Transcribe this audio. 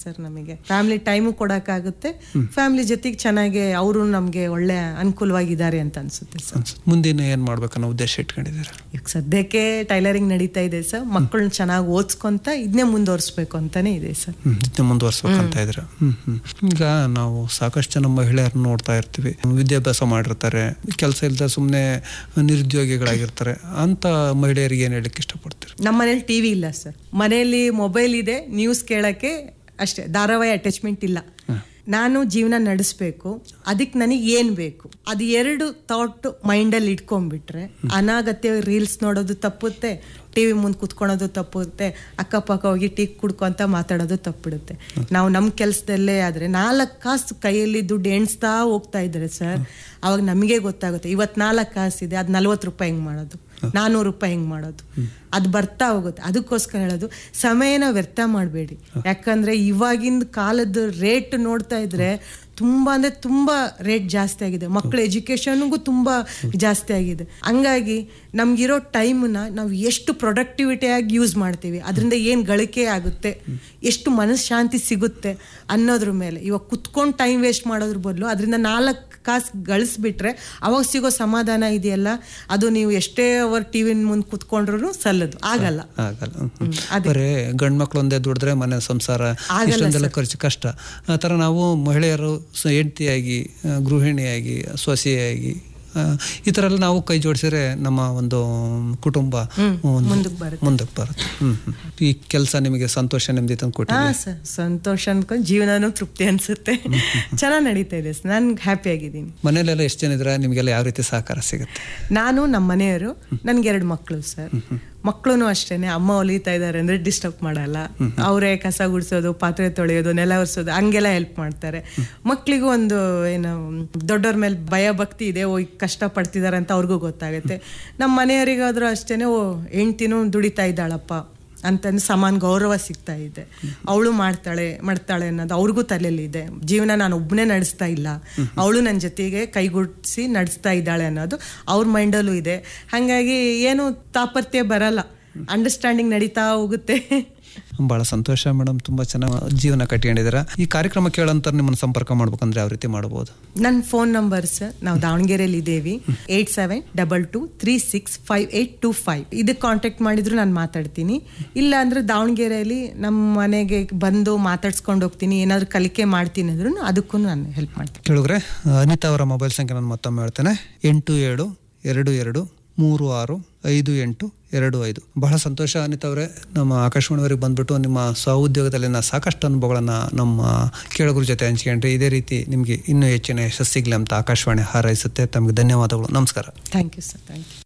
Sir ನಮಗೆ family time ಕೊಡೋಕ್ಕಾಗುತ್ತೆ family ಜೊತೆಗೆ ಚೆನ್ನಾಗಿ ಅವರು ನಮಗೆ ಒಳ್ಳೆ ಅನುಕೂಲವಾಗಿದ್ದಾರೆ ಅಂತ ಅನ್ಸುತ್ತೆ ಸರ್ ಅನ್ಸುತ್ತೆ. ಮುಂದಿನ ಏನ್ ಮಾಡ್ಬೇಕನ್ನೋ ಉದ್ದೇಶ ಇಟ್ಕೊಂಡಿದ್ದೀರಾ ಈಗ ಸದ್ಯಕ್ಕೆ ಟೈಲರಿಂಗ್ ನಡೀತಾ ಇದೆ ಸರ್ ಮಕ್ಕಳನ್ನ ಚೆನ್ನಾಗಿ ಓದಿಸ್ಕೊಂತ ಇದನ್ನೇ ಮುಂದುವರಿಸ್ಬೇಕು ಅಂತಾನೆ ಇದೆ ಸರ್ ಹ್ಮ್ ಇದನ್ನ ಮುಂದುವರ್ಸ್ಬೇಕಂತ ಇದ್ರ ಹ್ಮ್ ಹ್ಮ್ ಈಗ ನಾವು ಸಾಕಷ್ಟು ಜನ ಮಹಿಳೆಯರನ್ನ ನೋಡ್ತಾ ಇರ್ತೀವಿ ವಿದ್ಯಾಭ್ಯಾಸ ಮಾಡಿರ್ತಾರೆ ಕೆಲಸ ಇಲ್ಲದೆ ಸುಮ್ಮನೆ ನಿರುದ್ಯೋಗಿಗಳಾಗಿರ್ತಾರೆ ಅಂತ ಮಹಿಳೆಯರಿಗೆ ಏನ್ ಹೇಳಕ್ ಇಷ್ಟಪಡ್ತೀರಿ ನಮ್ಮ ಮನೇಲಿ ಟಿವಿ ಇಲ್ಲ ಸರ್ ಮನೆಯಲ್ಲಿ ಮೊಬೈಲ್ ಇದೆ ನ್ಯೂಸ್ ಕೇಳಕ್ಕೆ ಅಷ್ಟೇ ಧಾರಾವಾಹಿ ಅಟ್ಯಾಚ್ಮೆಂಟ್ ಇಲ್ಲ ನಾನು ಜೀವನ ನಡೆಸ್ಬೇಕು ಅದಕ್ಕೆ ನನಗೆ ಏನು ಬೇಕು ಅದು ಎರಡು ಥಾಟ್ ಮೈಂಡಲ್ಲಿ ಇಟ್ಕೊಂಡ್ಬಿಟ್ರೆ ಅನಾಗತ್ಯ ರೀಲ್ಸ್ ನೋಡೋದು ತಪ್ಪುತ್ತೆ ಟಿವಿ ಮುಂದೆ ಕುತ್ಕೊಳೋದು ತಪ್ಪುತ್ತೆ ಅಕ್ಕಪಕ್ಕ ಹೋಗಿ ಟೀ ಕುಡ್ಕೊಂತ ಮಾತಾಡೋದು ತಪ್ಪಿಡುತ್ತೆ ನಾವು ನಮ್ಮ ಕೆಲಸದಲ್ಲೇ ಆದರೆ ನಾಲ್ಕು ಕಾಸು ಕೈಯಲ್ಲಿ ದುಡ್ಡು ಎಣಿಸ್ತಾ ಹೋಗ್ತಾ ಇದ್ದಾರೆ ಸರ್ ಅವಾಗ ನಮಗೆ ಗೊತ್ತಾಗುತ್ತೆ ಇವತ್ತು ನಾಲ್ಕು ಕಾಸು ಇದೆ ಅದು ನಲ್ವತ್ತು ರೂಪಾಯಿ ಹೆಂಗೆ ಮಾಡೋದು ನಾನ್ನೂರು ರೂಪಾಯಿ ಹೆಂಗೆ ಮಾಡೋದು ಅದು ಬರ್ತಾ ಹೋಗುತ್ತೆ ಅದಕ್ಕೋಸ್ಕರ ಹೇಳೋದು ಸಮಯನ ವ್ಯರ್ಥ ಮಾಡಬೇಡಿ ಯಾಕಂದ್ರೆ ಇವಾಗಿನ ಕಾಲದ ರೇಟ್ ನೋಡ್ತಾ ಇದ್ರೆ ತುಂಬಾ ಅಂದ್ರೆ ತುಂಬಾ ರೇಟ್ ಜಾಸ್ತಿ ಆಗಿದೆ ಮಕ್ಕಳ ಎಜುಕೇಶನ್ಗೂ ತುಂಬಾ ಜಾಸ್ತಿ ಆಗಿದೆ ಹಂಗಾಗಿ ನಮ್ಗಿರೋ ಟೈಮ್ನ ನಾವು ಎಷ್ಟು ಪ್ರೊಡಕ್ಟಿವಿಟಿಯಾಗಿ ಯೂಸ್ ಮಾಡ್ತೀವಿ ಅದರಿಂದ ಏನು ಗಳಿಕೆ ಆಗುತ್ತೆ ಎಷ್ಟು ಮನಃಶಾಂತಿ ಸಿಗುತ್ತೆ ಅನ್ನೋದ್ರ ಮೇಲೆ ಇವಾಗ ಕುತ್ಕೊಂಡು ಟೈಮ್ ವೇಸ್ಟ್ ಮಾಡೋದ್ರ ಬದಲು ಅದರಿಂದ ನಾಲ್ಕು ಕಾಸು ಗಳಿಸ್ಬಿಟ್ರೆ ಅವಾಗ ಸಿಗೋ ಸಮಾಧಾನ ಇದೆಯಲ್ಲ ಅದು ನೀವು ಎಷ್ಟೇ ಅವರ್ ಟಿವಿ ಮುಂದೆ ಕುತ್ಕೊಂಡ್ರು ಸಲ್ಲದು ಆಗಲ್ಲ ಆಗಲ್ಲ ಹ್ಮ್, ಹ್ಮ್. ಬರೇ ಗಂಡ್ ಮಕ್ಳು ಒಂದೇ ದುಡಿದ್ರೆ ಮನೆ ಸಂಸಾರ ಇಷ್ಟೊಂದೆಲ್ಲ ಖರ್ಚು ಕಷ್ಟ ಆ ಥರ ನಾವು ಮಹಿಳೆಯರು ಸ- ಹೆಂಡ್ತಿಯಾಗಿ ಆ, ಗೃಹಿಣಿಯಾಗಿ ಸೊಸೆಯಾಗಿ ಆ, ಈ ಥರ ಎಲ್ಲ ನಾವು ಕೈ ಜೋಡಿಸಿದ್ರೆ ನಮ್ಮ ಒಂದು ಕುಟುಂಬ ಒಂದು ಮುಂದಕ್ಕೆ ಬರುತ್ತೆ ಮುಂದಕ್ಕೆ ಬರುತ್ತೆ ಹ್ಮ್ ಹ್ಮ್. ಈ ಕೆಲಸ ನಿಮಗೆ ಸಂತೋಷ ನೆಮ್ಮದಿ ತಂದು ಹಾ ಕೊಟ್ಟಿದೆ ಸರ್ ಸಂತೋಷ ಅನ್ಕೊಂಡು ಜೀವನನೂ ತೃಪ್ತಿ ಅನ್ಸುತ್ತೆ ಚೆನ್ನಾಗಿ ನಡೀತಾ ಇದೆ ಸರ್ ನಾನು ಹ್ಯಾಪಿ ಆಗಿದ್ದೀನಿ ಮನೇಲೆಲ್ಲ ಎಷ್ಟು ಜನ ಇದ್ರೆ ನಿಮಗೆಲ್ಲ ಯಾವ ರೀತಿ ಸಹಕಾರ ಸಿಗುತ್ತೆ ನಾನು ನಮ್ಮ ಮನೆಯವರು ನನ್ಗೆ ಎರಡು ಮಕ್ಕಳು ಸರ್ ಮಕ್ಕಳು ಅಷ್ಟೇನೆ ಅಮ್ಮ ಹೊಲಿತಾ ಇದ್ದಾರೆ ಅಂದ್ರೆ ಡಿಸ್ಟರ್ಬ್ ಮಾಡಲ್ಲ ಅವರೇ ಕಸ ಗುಡಿಸೋದು ಪಾತ್ರೆ ತೊಳೆಯೋದು ನೆಲ ಒರೆಸೋದು ಹಂಗೆಲ್ಲ ಹೆಲ್ಪ್ ಮಾಡ್ತಾರೆ ಮಕ್ಕಳಿಗೂ ಒಂದು ಏನು ದೊಡ್ಡವ್ರ ಮೇಲೆ ಭಯ ಭಕ್ತಿ ಇದೆ ಓ ಈಗ ಕಷ್ಟ ಪಡ್ತಿದ್ದಾರೆ ಅಂತ ಅವ್ರಿಗೂ ಗೊತ್ತಾಗುತ್ತೆ ನಮ್ಮ ಮನೆಯವರಿಗಾದ್ರೂ ಅಷ್ಟೇನೆ ಓ ಹೆಂಡ್ತಿನೂ ದುಡಿತಾ ಇದ್ದಾಳಪ್ಪ ಅಂತಂದು ಸಮಾನ ಗೌರವ ಸಿಗ್ತಾ ಇದೆ ಅವಳು ಮಾಡ್ತಾಳೆ ಮಾಡ್ತಾಳೆ ಅನ್ನೋದು ಅವ್ರಿಗೂ ತಲೆಯಲ್ಲಿ ಇದೆ ಜೀವನ ನಾನು ಒಬ್ಬನೇ ನಡೆಸ್ತಾ ಇಲ್ಲ ಅವಳು ನನ್ನ ಜೊತೆಗೆ ಕೈಗೂಡಿಸಿ ನಡೆಸ್ತಾ ಇದ್ದಾಳೆ ಅನ್ನೋದು ಅವ್ರ ಮೈಂಡಲ್ಲೂ ಇದೆ ಹಾಗಾಗಿ ಏನು ತಾಪತ್ಯ ಬರಲ್ಲ ಅಂಡರ್ಸ್ಟ್ಯಾಂಡಿಂಗ್ ನಡೀತಾ ಹೋಗುತ್ತೆ ಬಹಳ ಸಂತೋಷ ಮೇಡಮ್ ತುಂಬಾ ಚೆನ್ನಾಗಿ ಜೀವನ ಕಟ್ಕೊಂಡಿದ್ದೀರಾ ಈ ಕಾರ್ಯಕ್ರಮ ಕೇಳಂತ ನಿಮ್ಮನ್ನು ಸಂಪರ್ಕ ಮಾಡ್ಬೇಕಂದ್ರೆ ಯಾವ ರೀತಿ ಮಾಡ್ಬೋದು ನನ್ನ ಫೋನ್ ನಂಬರ್ ಸರ್ ನಾವು ದಾವಣಗೆರೆಯಲ್ಲಿ ಇದ್ದೇವೆ eight seven double two three six five eight two five ಇದಕ್ಕೆ ಕಾಂಟ್ಯಾಕ್ಟ್ ಮಾಡಿದ್ರು ನಾನು ಮಾತಾಡ್ತೀನಿ ಇಲ್ಲ ಅಂದ್ರೆ ದಾವಣಗೆರೆಯಲ್ಲಿ ನಮ್ಮ ಮನೆಗೆ ಬಂದು ಮಾತಾಡ್ಸ್ಕೊಂಡು ಹೋಗ್ತೀನಿ ಏನಾದ್ರು ಕಲಿಕೆ ಮಾಡ್ತೀನಿ ಅಂದ್ರೂ ಅದಕ್ಕೂ ನಾನು ಹೆಲ್ಪ್ ಮಾಡ್ತೀನಿ ಕೇಳಿದ್ರೆ ಅನಿತಾ ಅವರ ಮೊಬೈಲ್ ಸಂಖ್ಯೆ ನಾನು ಮತ್ತೊಮ್ಮೆ ಹೇಳ್ತೇನೆ ಎಂಟು ಏಳು ಎರಡು ಎರಡು ಮೂರು ಆರು ಐದು ಎಂಟು ಎರಡು ಐದು ಬಹಳ ಸಂತೋಷ ಅನಿತಾ ಅವರೇ ನಮ್ಮ ಆಕಾಶವಾಣಿವರೆಗೆ ಬಂದ್ಬಿಟ್ಟು ನಿಮ್ಮ ಸ್ವಉದ್ಯೋಗದಲ್ಲಿನ ಸಾಕಷ್ಟು ಅನುಭವಗಳನ್ನು ನಮ್ಮ ಕೇಳುಗರ ಜೊತೆ ಹಂಚ್ಕೊಂಡ್ರಿ ಇದೇ ರೀತಿ ನಿಮಗೆ ಇನ್ನೂ ಹೆಚ್ಚಿನ ಯಶಸ್ಸಿಗ್ಲಿ ಅಂತ ಆಕಾಶವಾಣಿ ಹಾರೈಸುತ್ತೆ ತಮಗೆ ಧನ್ಯವಾದಗಳು ನಮಸ್ಕಾರ thank you sir thank you